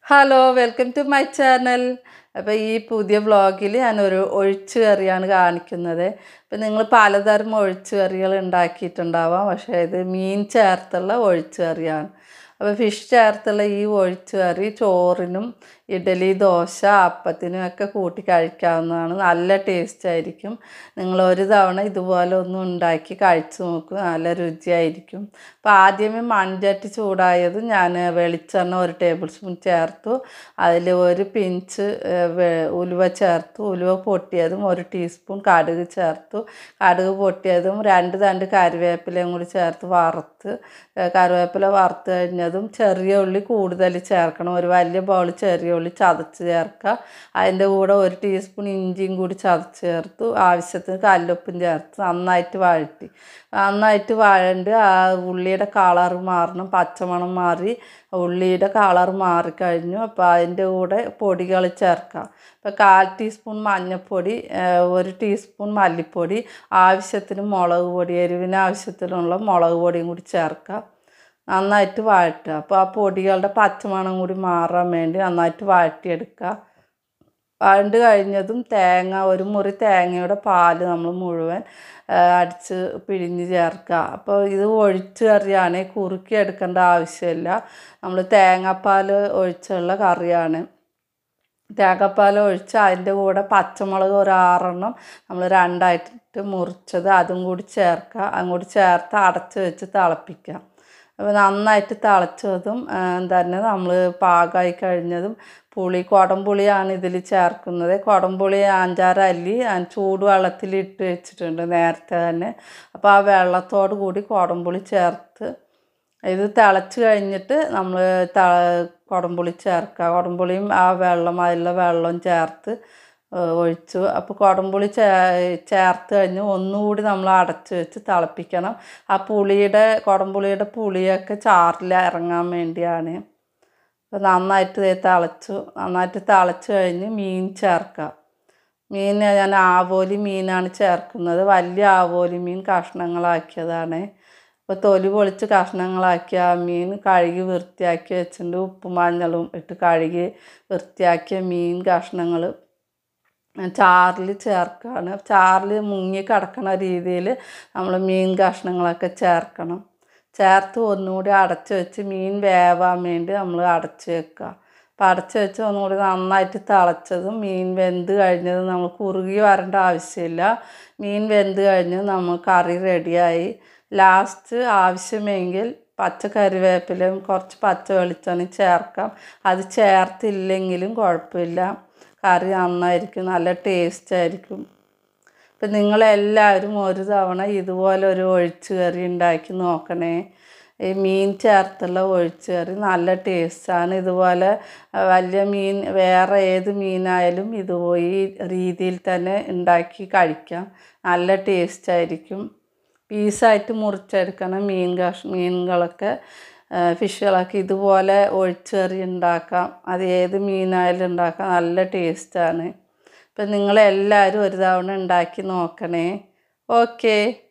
hello welcome to my channel അപ്പോൾ ഈ പുതിയ വ്ളോഗിൽ ഞാനൊരു ഒഴിച്ചു കറിയാണ് കാണിക്കുന്നത് അപ്പോൾ നിങ്ങൾ പലതരം ഒഴിച്ചു കറികൾ ഉണ്ടാക്കിയിട്ടുണ്ടാവാം പക്ഷേ ഇത് മീൻ ചേർത്തുള്ള ഒഴിച്ചു കറിയാണ് അപ്പോൾ ഫിഷ് ചേർത്തുള്ള ഈ ഒഴിച്ചു കറി ചോറിനും ഇഡലി ദോശ അപ്പത്തിനും ഒക്കെ കൂട്ടി കഴിക്കാവുന്നതാണ് നല്ല ടേസ്റ്റ് ആയിരിക്കും നിങ്ങൾ ഒരു തവണ ഇതുപോലെ ഒന്ന് ഉണ്ടാക്കി കഴിച്ചു നോക്കും നല്ല രുചിയായിരിക്കും അപ്പോൾ ആദ്യമേ മൺചട്ടി ചൂടായത് ഞാൻ വെളിച്ചെണ്ണ ഒരു ടേബിൾ സ്പൂൺ ചേർത്തു അതിൽ ഒരു പിഞ്ച് ഏഹ്, വെ- ഉലുവ ചേർത്തു ഉലുവ പൊട്ടിയതും ഒരു ടീസ്പൂൺ കടുക് ചേർത്തു കടുക് പൊട്ടിയതും രണ്ട് തണ്ട് കറിവേപ്പിലയും കൂടി ചേർത്ത് വറുത്ത് ഏഹ്, കറിവേപ്പില വറുത്ത് കഴിഞ്ഞതും ചെറിയ ഉള്ളി കൂടുതൽ ചേർക്കണം ഒരു വലിയ ബൗൾ ചെറിയ ഉള്ളി ചതച്ച് ചേർക്കുക അതിൻ്റെ കൂടെ ഒരു ടീസ്പൂൺ ഇഞ്ചിയും കൂടി ചതച്ച് ചേർത്തു ആവശ്യത്തിന് കല്ലുപ്പും ചേർത്ത് നന്നായിട്ട് വഴറ്റി നന്നായിട്ട് വഴണ്ട് ആ ഉള്ളിയുടെ കളർ മാറണം പച്ചമണം മാറി ഉള്ളിയുടെ കളർ മാറിക്കഴിഞ്ഞു അപ്പോൾ അതിൻ്റെ കൂടെ പൊടികൾ ചേർക്കാം ഇപ്പോൾ കാൽ ടീസ്പൂൺ മഞ്ഞൾപ്പൊടി ഏഹ്, ഒരു ടീസ്പൂൺ മല്ലിപ്പൊടി ആവശ്യത്തിന് മുളക് പൊടി എരിവിന് ആവശ്യത്തിനുള്ള മുളക് പൊടിയും കൂടി ചേർക്കാം നന്നായിട്ട് വഴറ്റുക അപ്പോൾ ആ പൊടികളുടെ പച്ചമണം കൂടി മാറാൻ വേണ്ടി നന്നായിട്ട് വഴറ്റിയെടുക്കുക വഴണ്ട് കഴിഞ്ഞതും തേങ്ങ ഒരു മുറി തേങ്ങയുടെ പാല് നമ്മൾ മുഴുവൻ ആ, അടിച്ച് പിഴിഞ്ഞ് ചേർക്കുക അപ്പോൾ ഇത് ഒഴിച്ച് കറിയാണ് കുറുക്കി എടുക്കേണ്ട ആവശ്യമില്ല നമ്മൾ തേങ്ങാപ്പാൽ ഒഴിച്ചുള്ള കറിയാണ് തേങ്ങാപ്പാൽ ഒഴിച്ച് അതിൻ്റെ കൂടെ പച്ചമുളക് ഒരു ആറെണ്ണം നമ്മൾ രണ്ടായിട്ട് മുറിച്ചത് അതും കൂടി ചേർക്കുക അതും കൂടി ചേർത്ത് അടച്ച് വെച്ച് തിളപ്പിക്കുക അപ്പോൾ നന്നായിട്ട് തിളച്ചതും ആ, തന്നെ നമ്മൾ പാകമായി കഴിഞ്ഞതും പുളി കുടംപുളിയാണ് ഇതിൽ ചേർക്കുന്നത് കുടംപുളി അഞ്ചാറ് അല്ലി ഞാൻ ചൂടുവെള്ളത്തിൽ ഇട്ട് വെച്ചിട്ടുണ്ട് നേരത്തെ തന്നെ അപ്പോൾ ആ വെള്ളത്തോട് കൂടി കുടംപുളി ചേർത്ത് ഇത് തിളച്ച് കഴിഞ്ഞിട്ട് നമ്മൾ ത കുടംപുളി ചേർക്കുക കുടംപുളിയും ആ വെള്ളം അതിലുള്ള വെള്ളം ചേർത്ത് ഏഹ് ഒഴിച്ചു അപ്പോൾ കുടംപുളി ചേ ചേർത്ത് കഴിഞ്ഞ് ഒന്നുകൂടി നമ്മൾ അടച്ച് വെച്ച് തിളപ്പിക്കണം ആ പുളിയുടെ കുടംപുളിയുടെ പുളിയൊക്കെ ചാറിൽ ഇറങ്ങാൻ വേണ്ടിയാണ് അപ്പോൾ നന്നായിട്ട് ദേ തിളച്ചു നന്നായിട്ട് തിളച്ച് കഴിഞ്ഞ് മീൻ ചേർക്കാം മീൻ ഞാൻ ആവോലി മീനാണ് ചേർക്കുന്നത് വലിയ ആവോലി മീൻ കഷ്ണങ്ങളാക്കിയതാണ് അപ്പോൾ തൊലി പൊളിച്ച് കഷ്ണങ്ങളാക്കിയ ആ മീൻ കഴുകി വൃത്തിയാക്കി വെച്ചിട്ടുണ്ട് ഉപ്പും മഞ്ഞളും ഇട്ട് കഴുകി വൃത്തിയാക്കിയ മീൻ കഷ്ണങ്ങൾ ചാറിൽ ചേർക്കുകയാണ് ചാറിൽ മുങ്ങി കിടക്കണ രീതിയിൽ നമ്മൾ മീൻ കഷ്ണങ്ങളൊക്കെ ചേർക്കണം ചേർത്ത് ഒന്നുകൂടി അടച്ച് വെച്ച് മീൻ വേവാൻ വേണ്ടി നമ്മൾ അടച്ച് വെക്കുക അപ്പോൾ അടച്ച് വെച്ച് ഒന്നുകൂടി നന്നായിട്ട് തിളച്ചതും മീൻ വെന്ത് കഴിഞ്ഞതും നമ്മൾ കുറുകി വരേണ്ട ആവശ്യമില്ല മീൻ വെന്ത് കഴിഞ്ഞ് നമ്മൾ കറി റെഡിയായി ലാസ്റ്റ് ആവശ്യമെങ്കിൽ പച്ച കറിവേപ്പിലയും കുറച്ച് പച്ച വെളിച്ചെണ്ണ ചേർക്കാം അത് ചേർത്തില്ലെങ്കിലും കുഴപ്പമില്ല കറി നന്നായിരിക്കും നല്ല ടേസ്റ്റ് ആയിരിക്കും അപ്പം നിങ്ങളെല്ലാവരും ഒരു തവണ ഇതുപോലെ ഒരു ഒഴിച്ചു കറി ഉണ്ടാക്കി നോക്കണേ ഈ മീൻ ചേർത്തുള്ള ഒഴിച്ചു കറി നല്ല ടേസ്റ്റാണ് ഇതുപോലെ ആ, വലിയ മീൻ വേറെ ഏത് മീനായാലും ഇത് ഈ രീതിയിൽ തന്നെ ഉണ്ടാക്കി കഴിക്കാം നല്ല ടേസ്റ്റ് ആയിരിക്കും പീസായിട്ട് മുറിച്ചെടുക്കണം മീൻ കഷ് മീനുകളൊക്കെ ആ, ഫിഷുകളൊക്കെ ഇതുപോലെ ഒഴിച്ചെറി ഉണ്ടാക്കാം അത് ഏത് മീനായാലും ഉണ്ടാക്കാം നല്ല ടേസ്റ്റാണ് അപ്പം നിങ്ങളെല്ലാവരും ഒരു തവണ ഉണ്ടാക്കി നോക്കണേ ഓക്കേ